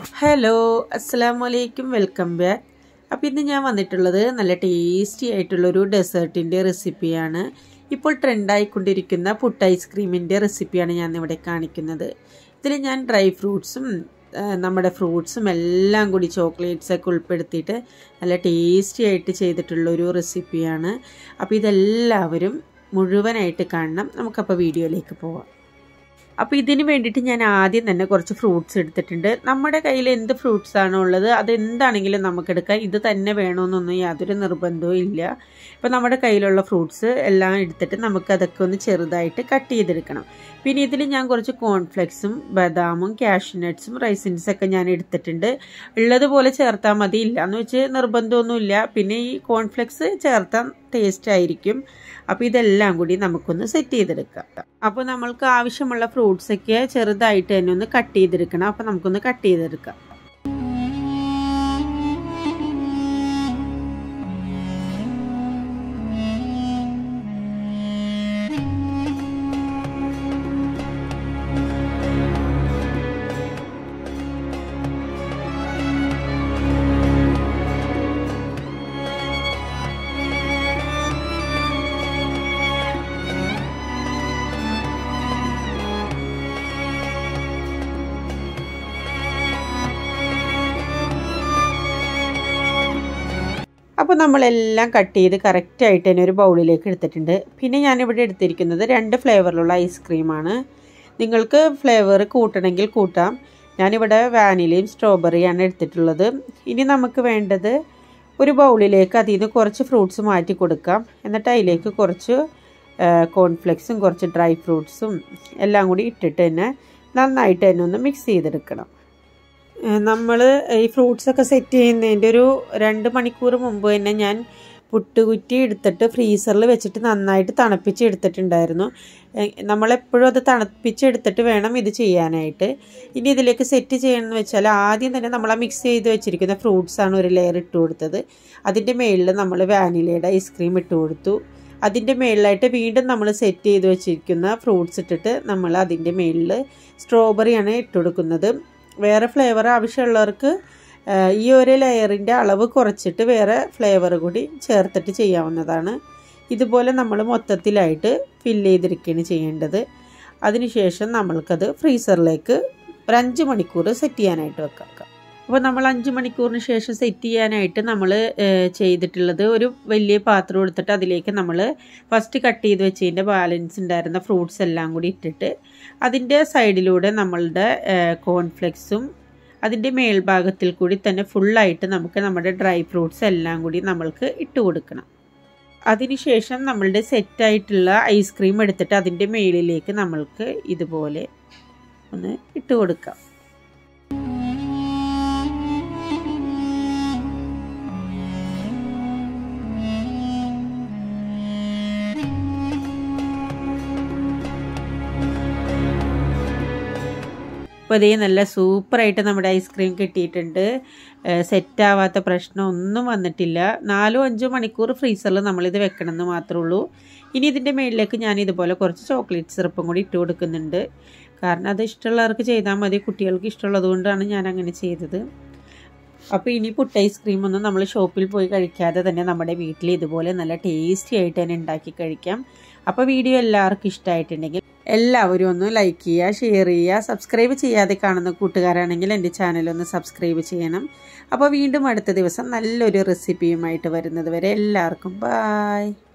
hello അസ്സാം വലൈക്കും welcome back അപ്പോൾ ഇന്ന് ഞാൻ വന്നിട്ടുള്ളത് നല്ല ടേസ്റ്റി ആയിട്ടുള്ളൊരു ഡെസേർട്ടിൻ്റെ റെസിപ്പിയാണ് ഇപ്പോൾ ട്രെൻഡായിക്കൊണ്ടിരിക്കുന്ന പുട്ട് ഐസ്ക്രീമിൻ്റെ റെസിപ്പിയാണ് ഞാൻ ഇവിടെ കാണിക്കുന്നത് ഇതിൽ ഞാൻ ഡ്രൈ ഫ്രൂട്ട്സും നമ്മുടെ ഫ്രൂട്ട്സും എല്ലാം കൂടി ചോക്ലേറ്റ്സൊക്കെ ഉൾപ്പെടുത്തിയിട്ട് നല്ല ടേസ്റ്റി ആയിട്ട് ചെയ്തിട്ടുള്ളൊരു റെസിപ്പിയാണ് അപ്പോൾ ഇതെല്ലാവരും മുഴുവനായിട്ട് കാണണം നമുക്കപ്പോൾ വീഡിയോയിലേക്ക് പോവാം അപ്പോൾ ഇതിന് വേണ്ടിയിട്ട് ഞാൻ ആദ്യം തന്നെ കുറച്ച് ഫ്രൂട്ട്സ് എടുത്തിട്ടുണ്ട് നമ്മുടെ കയ്യിൽ എന്ത് ഫ്രൂട്ട്സ് ആണോ ഉള്ളത് അതെന്താണെങ്കിലും നമുക്കെടുക്കാം ഇത് തന്നെ വേണമെന്നൊന്നും യാതൊരു നിർബന്ധവും ഇല്ല ഇപ്പോൾ നമ്മുടെ കയ്യിലുള്ള ഫ്രൂട്ട്സ് എല്ലാം എടുത്തിട്ട് നമുക്ക് അതൊക്കെ ഒന്ന് ചെറുതായിട്ട് കട്ട് ചെയ്തെടുക്കണം പിന്നെ ഇതിൽ ഞാൻ കുറച്ച് കോൺഫ്ലെക്സും ബദാമും കാഷ്യൂനട്ട്സും റൈസിൻസൊക്കെ ഞാൻ എടുത്തിട്ടുണ്ട് ഉള്ളതുപോലെ ചേർത്താൽ മതി ഇല്ല എന്ന് വെച്ച് നിർബന്ധമൊന്നുമില്ല പിന്നെ ഈ കോൺഫ്ലെക്സ് ചേർത്താൽ ടേസ്റ്റ് ആയിരിക്കും അപ്പോൾ ഇതെല്ലാം കൂടി നമുക്കൊന്ന് സെറ്റ് ചെയ്തെടുക്കാം അപ്പോൾ നമ്മൾക്ക് ആവശ്യമുള്ള ഫ്രൂട്ട്സൊക്കെ ചെറുതായിട്ട് തന്നെ ഒന്ന് കട്ട് ചെയ്തെടുക്കണം അപ്പോൾ നമുക്കൊന്ന് കട്ട് ചെയ്തെടുക്കാം അപ്പോൾ നമ്മളെല്ലാം കട്ട് ചെയ്ത് കറക്റ്റായിട്ട് തന്നെ ഒരു ബൗളിലേക്ക് എടുത്തിട്ടുണ്ട് പിന്നെ ഞാനിവിടെ എടുത്തിരിക്കുന്നത് രണ്ട് ഫ്ലേവറിലുള്ള ഐസ്ക്രീമാണ് നിങ്ങൾക്ക് ഫ്ലേവർ കൂട്ടണമെങ്കിൽ കൂട്ടാം ഞാനിവിടെ വാനിലയും സ്ട്രോബെറിയാണ് എടുത്തിട്ടുള്ളത് ഇനി നമുക്ക് വേണ്ടത് ഒരു ബൗളിലേക്ക് അതിൽ നിന്ന് കുറച്ച് ഫ്രൂട്ട്സ് മാറ്റി കൊടുക്കാം എന്നിട്ട് അതിലേക്ക് കുറച്ച് കോൺഫ്ലെക്സും കുറച്ച് ഡ്രൈ ഫ്രൂട്ട്സും എല്ലാം കൂടി ഇട്ടിട്ട് തന്നെ നന്നായിട്ട് തന്നെ ഒന്ന് മിക്സ് ചെയ്തെടുക്കണം നമ്മൾ ഈ ഫ്രൂട്ട്സൊക്കെ സെറ്റ് ചെയ്യുന്നതിൻ്റെ ഒരു രണ്ട് മണിക്കൂർ മുമ്പ് തന്നെ ഞാൻ പുട്ടുകുറ്റി എടുത്തിട്ട് ഫ്രീസറിൽ വെച്ചിട്ട് നന്നായിട്ട് തണുപ്പിച്ച് എടുത്തിട്ടുണ്ടായിരുന്നു നമ്മളെപ്പോഴും അത് തണുപ്പിച്ചെടുത്തിട്ട് വേണം ഇത് ചെയ്യാനായിട്ട് ഇനി ഇതിലേക്ക് സെറ്റ് ചെയ്യണമെന്ന് വെച്ചാൽ ആദ്യം തന്നെ നമ്മൾ ആ മിക്സ് ചെയ്ത് വെച്ചിരിക്കുന്ന ഫ്രൂട്ട്സാണ് ഒരു ലെയർ ഇട്ട് കൊടുത്തത് അതിൻ്റെ മുകളിൽ നമ്മൾ വാനിലയുടെ ഐസ്ക്രീം ഇട്ട് കൊടുത്തു അതിൻ്റെ മുകളിലായിട്ട് വീണ്ടും നമ്മൾ സെറ്റ് ചെയ്ത് വെച്ചിരിക്കുന്ന ഫ്രൂട്ട്സ് ഇട്ടിട്ട് നമ്മൾ അതിൻ്റെ മുകളിൽ സ്ട്രോബെറിയാണ് ഇട്ട് കൊടുക്കുന്നത് വേറെ ഫ്ലേവർ ആവശ്യമുള്ളവർക്ക് ഈ ഒരു ലെയറിൻ്റെ അളവ് കുറച്ചിട്ട് വേറെ ഫ്ലേവർ കൂടി ചേർത്തിട്ട് ചെയ്യാവുന്നതാണ് ഇതുപോലെ നമ്മൾ മൊത്തത്തിലായിട്ട് ഫില്ല് ചെയ്തിരിക്കുകയാണ് ചെയ്യേണ്ടത് അതിനുശേഷം നമ്മൾക്കത് ഫ്രീസറിലേക്ക് ഒരു അഞ്ച് മണിക്കൂർ സെറ്റ് ചെയ്യാനായിട്ട് വെക്കാം അപ്പോൾ നമ്മൾ അഞ്ച് മണിക്കൂറിന് ശേഷം സെറ്റ് ചെയ്യാനായിട്ട് നമ്മൾ ചെയ്തിട്ടുള്ളത് ഒരു വലിയ പാത്രം എടുത്തിട്ട് അതിലേക്ക് നമ്മൾ ഫസ്റ്റ് കട്ട് ചെയ്ത് വെച്ചതിൻ്റെ ബാലൻസ് ഉണ്ടായിരുന്ന ഫ്രൂട്ട്സ് എല്ലാം കൂടി ഇട്ടിട്ട് അതിൻ്റെ സൈഡിലൂടെ നമ്മളുടെ കോൺഫ്ലെക്സും അതിൻ്റെ മേൽഭാഗത്തിൽ കൂടി തന്നെ ഫുള്ളായിട്ട് നമുക്ക് നമ്മുടെ ഡ്രൈ ഫ്രൂട്ട്സ് എല്ലാം കൂടി നമ്മൾക്ക് ഇട്ട് കൊടുക്കണം അതിനുശേഷം നമ്മളുടെ സെറ്റായിട്ടുള്ള ഐസ്ക്രീം എടുത്തിട്ട് അതിൻ്റെ മേളിലേക്ക് നമ്മൾക്ക് ഇതുപോലെ ഒന്ന് ഇട്ട് കൊടുക്കാം അപ്പോൾ ഇതേ നല്ല സൂപ്പറായിട്ട് നമ്മുടെ ഐസ്ക്രീം കിട്ടിയിട്ടുണ്ട് സെറ്റാവാത്ത പ്രശ്നം ഒന്നും വന്നിട്ടില്ല നാലോ അഞ്ചോ മണിക്കൂർ ഫ്രീസറിൽ നമ്മളിത് വെക്കണമെന്ന് മാത്രമേ ഉള്ളൂ ഇനി ഇതിൻ്റെ മേളിലേക്ക് ഞാൻ ഇതുപോലെ കുറച്ച് ചോക്ലേറ്റ് സിറപ്പും കൂടി ഇട്ട് കൊടുക്കുന്നുണ്ട് കാരണം അത് ഇഷ്ടമുള്ളവർക്ക് ചെയ്താൽ മതി കുട്ടികൾക്ക് ഇഷ്ടമുള്ളത് കൊണ്ടാണ് ഞാൻ അങ്ങനെ ചെയ്തത് അപ്പോൾ ഇനി പുട്ട് ഐസ്ക്രീം ഒന്നും നമ്മൾ ഷോപ്പിൽ പോയി കഴിക്കാതെ തന്നെ നമ്മുടെ വീട്ടിൽ ഇതുപോലെ നല്ല ടേസ്റ്റി ആയിട്ട് തന്നെ ഉണ്ടാക്കി കഴിക്കാം അപ്പോൾ വീഡിയോ എല്ലാവർക്കും ഇഷ്ടമായിട്ടുണ്ടെങ്കിൽ എല്ലാവരും ഒന്ന് ലൈക്ക് ചെയ്യുക ഷെയർ ചെയ്യുക സബ്സ്ക്രൈബ് ചെയ്യാതെ കാണുന്ന കൂട്ടുകാരാണെങ്കിൽ എൻ്റെ ചാനലൊന്ന് സബ്സ്ക്രൈബ് ചെയ്യണം അപ്പോൾ വീണ്ടും അടുത്ത ദിവസം നല്ലൊരു റെസിപ്പിയുമായിട്ട് വരുന്നത് വരെ എല്ലാവർക്കും ബായ്